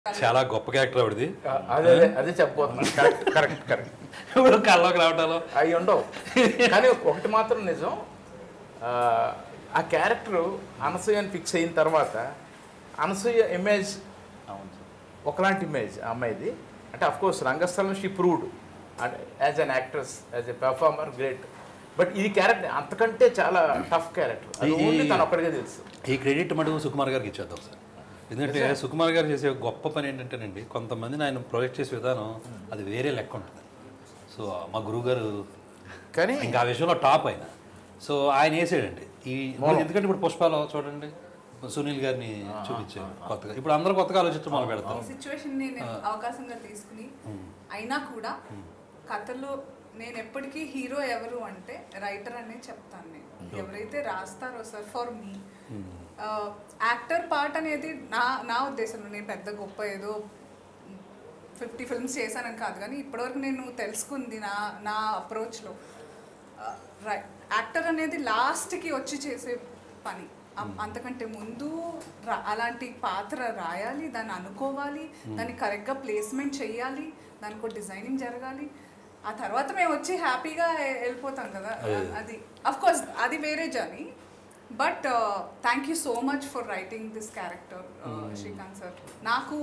చాలా గొప్ప క్యారెక్టర్ ఆవిడది అదే అదే అదే చెప్పబోతున్నాను కరెక్ట్ కరెక్ట్ కరెక్ట్ ఇప్పుడు కల్లోకి రావటాలు అవి ఉండవు కానీ ఒకటి మాత్రం నిజం ఆ, ఆ క్యారెక్టర్ అనసూయని ఫిక్స్ అయిన తర్వాత అనసూయ ఇమేజ్ ఒకలాంటి ఇమేజ్ ఆ అమ్మాయిది అంటే of course Rangasthalam she proved and as an actress as a performer great but ఈ క్యారెక్టర్ అంతకంటే చాలా టఫ్ క్యారెక్టర్ అది ఈ- ఓన్లీ తను ఒక్కడికే తెలుసు ఈ క్రెడిట్ మటుకు సుకుమార్ గారికి ఇచ్చేద్దాం సార్ ఎందుకంటే సుకుమార్ గారు చేసే గొప్ప పని ఏంటంటేనండి కొంతమందిని ఆయన ప్రొజెక్ట్ చేసే విధానం అది వేరే లెక్క ఉంటుంది సో మా గురువు గారు కానీ ఇంకా ఆ విషయంలో టాప్ ఆయన సో ఆయన వేసాడండి ఈ ఎందుకంటే ఇప్పుడు పుష్పాలు చూడండి సునీల్ గారిని చూపించారు కొత్తగా ఇప్పుడు అందరూ కొత్తగా ఆలోచించడం మొదలు పెడతారు సిచ్యువేషన్ ని నేను అవకాశంగా తీసుకుని అయినా కూడా కథలో నేను ఎప్పటికీ హీరో ఎవరు అంటే రైటర్ అనే చెప్తాను నేను ఎవరైతే రాస్తారో sir for me actor part అనేది నా నా ఉద్దేశంలో నేను పెద్ద గొప్ప ఏదో ఫిఫ్టీ ఫిల్మ్స్ చేశానని కాదు కానీ ఇప్పటివరకు నేను తెలుసుకుంది నా నా అప్రోచ్లో యాక్టర్ అనేది లాస్ట్కి వచ్చి చేసే పని అం- అంతకంటే ముందు రా- అలాంటి పాత్ర రాయాలి దాన్ని అనుకోవాలి దాన్ని కరెక్ట్గా ప్లేస్మెంట్ చేయాలి దానికి ఒక డిజైనింగ్ జరగాలి ఆ తర్వాత మేము వచ్చి హ్యాపీగా వెళ్ళిపోతాం కదా అది అఫ్ కోర్స్ అది వేరే journey but thank you so much for writing this character Srikanth sir నాకు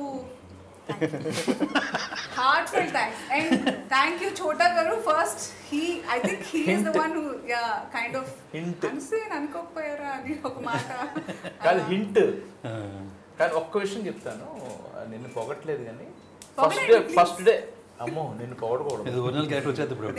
heartful thanks and thank you Chota గారు first he I think he is the one who ya kind of Hint. అనిసే అనుకోకపోయారా అని ఒక మాట కాదు హింట్ ఆ, కానీ ఒక్క విషయం చెప్తాను నిన్ను పొగట్లేదు కానీ ఫస్ట్ పొగడండి, డే please. ఫస్ట్ డే అమ్మో నిన్ను పొగడకూడదు ఇది ఒరిజినల్ క్యారెక్టర్ వచ్చేది ఇప్పుడు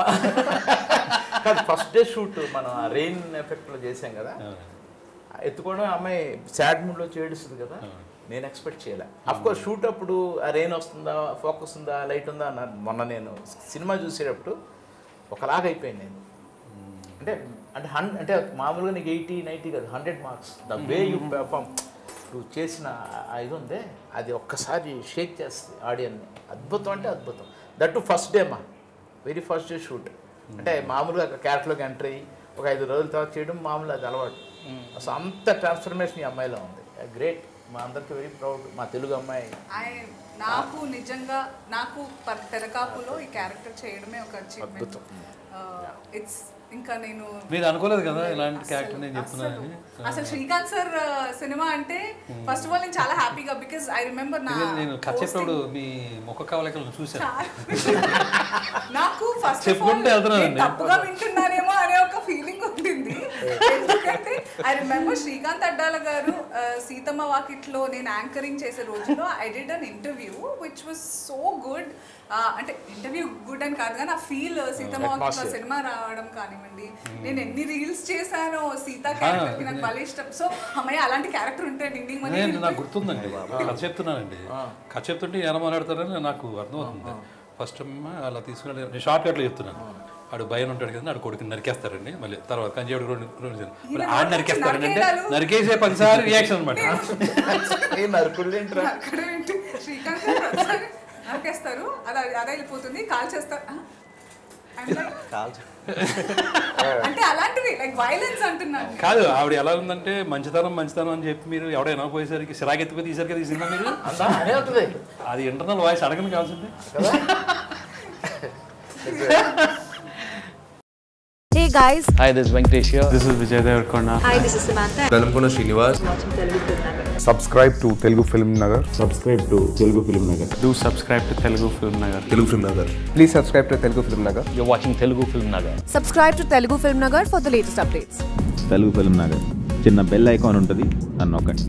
కాదు ఫస్ట్ డే షూట్ మనం రెయిన్ ఎఫెక్ట్లో చేసాం కదా ఎత్తుకోవడం అమ్మాయి సాడ్ మూడ్లో చేడుస్తుంది కదా నేను ఎక్స్పెక్ట్ చేయలే అఫ్ కోర్స్ షూట్ అప్పుడు ఆ రెయిన్ వస్తుందా ఫోకస్ ఉందా లైట్ ఉందా అన్నారు మొన్న నేను సినిమా చూసేటప్పుడు ఒకలాగా అయిపోయాను నేను అంటే అంటే హన్ అంటే మామూలుగా నీకు ఎయిటీ నైంటీ కాదు hundred marks the way you perform నువ్వు చేసిన ఆ ఇది ఉందే అది ఒక్కసారి షేక్ చేస్తుంది ఆడియన్ని అద్భుతం అంటే అద్భుతం దట్ ఫస్ట్ డే మా వెరీ ఫస్ట్ డే షూట్ అంటే మామూలుగా క్యారెక్టర్లోకి ఎంటర్ అయ్యి ఒక ఐదు రోజుల తర్వాత చేయడం మామూలు అది అలవాటు అసలు అంత ట్రాన్స్ఫర్మేషన్ ఈ అమ్మాయిలో ఉంది గ్రేట్ మా అందరికి వెరీ ప్రౌడ్ మా తెలుగు అమ్మాయి I- నాకు నిజంగా నాకు ప- తెరకాపులో ఈ క్యారెక్టర్ చేయడమే ఒక అచీవ్మెంట్ అద్భుతం. ఇట్స్ ఇంకా నేను మీరు అనుకోలేదు కదా ఇలాంటి అసలు- క్యారెక్టర్ నేను చెప్తున్నానని అసలు- అసలు శ్రీకాంత్ సార్ సినిమా అంటే ఫస్ట్ ఆఫ్ ఆల్ నేను చాలా హ్యాపీగా బికాస్ ఐ రిమెంబర్ నా ఎందుకంటే నేను కథ posting- చెప్పేప్పుడు మీ ముఖ కవలికలను చూశాను నాకు ఫస్ట్ చెప్పుకుంటూ వెళ్తున్నానండి. తప్పుగా వింటున్నానేమో అనే ఒక ఫీలింగ్ ఉంటుంది ఎందుకంటే ఐ రిమెంబర్ శ్రీకాంత్ అడ్డాల గారు ఆ, సీతమ్మ వాకిట్లో నేను యాంకరింగ్ చేసే రోజులో I did an interview which was so good అంటే ఇంటర్వ్యూ గుడ్ అని కాదు కానీ ఆ ఫీల్ సీతమ్మ వాకిట్లో atmosphere. సినిమా రావడం కానివ్వండి నేను ఎన్ని రీల్స్ చేశానో సీత క్యారెక్టర్ నాకు భలే ఇష్టం సో అమ్మాయి అలాంటి క్యారెక్టర్ ఉంటే నిండింగ్ నేను నాకు గుర్తుందండి కథ చెప్తున్నానండి కథ చెప్తుంటే ఎలా మాట్లాడతారని నాకు అర్థమవుతుంది ఫస్ట్ అమ్మ అలా తీసుకుని నేను షార్ట్ కట్లో చెప్తున్నాను ఆడు భయం ఉంటాడు కదా ఆడు కొడుకుని నరికేస్తారండి మళ్ళీ తర్వాత కంచేవాడు రెండు రెండు చేయాలి. మరి ఆడు నరికేస్తారండి అంటే నరికేయడాలు. నరికేసే పదిసారి రియాక్షన్ అనమాట ఏ నరుకుళ్ళు ఏంట్రా అక్కడ ఏంటి శ్రీకాంత్ గారు ఒకసారి నరికేస్తారు అది అదే వెళ్ళిపోతుంది కాల్ చేస్తారు ఆ? I'm like, అంటే అలాంటివి లైక్ వైలెన్స్ అంటున్నాను కాదు ఆవిడ ఎలా ఉందంటే మంచితనం మంచితనం అని చెప్పి మీరు ఎవడైనా పోయేసరికి సిరాగెత్తిపోయి తీసారు కదా ఈ సినిమా మీరు అంతా అనే అవుతుంది అది ఇంటర్నల్ వాయిస్ అడగని కావాల్సింది కదా Hey guys, Hi, this is Venkatesh here. This is Vijay Devarkonda. hi, this is Samantha. Velankonda Srinivas subscribe to Telugu film Nagar subscribe to Telugu film Nagar Do subscribe to Telugu Film Nagar. Telugu film Nagar please subscribe to Telugu film Nagar You're watching Telugu Film Nagar. Subscribe to Telugu Film Nagar for the latest updates. Telugu film Nagar చిన్న bell icon ఉంటుంది అని నొక్కండి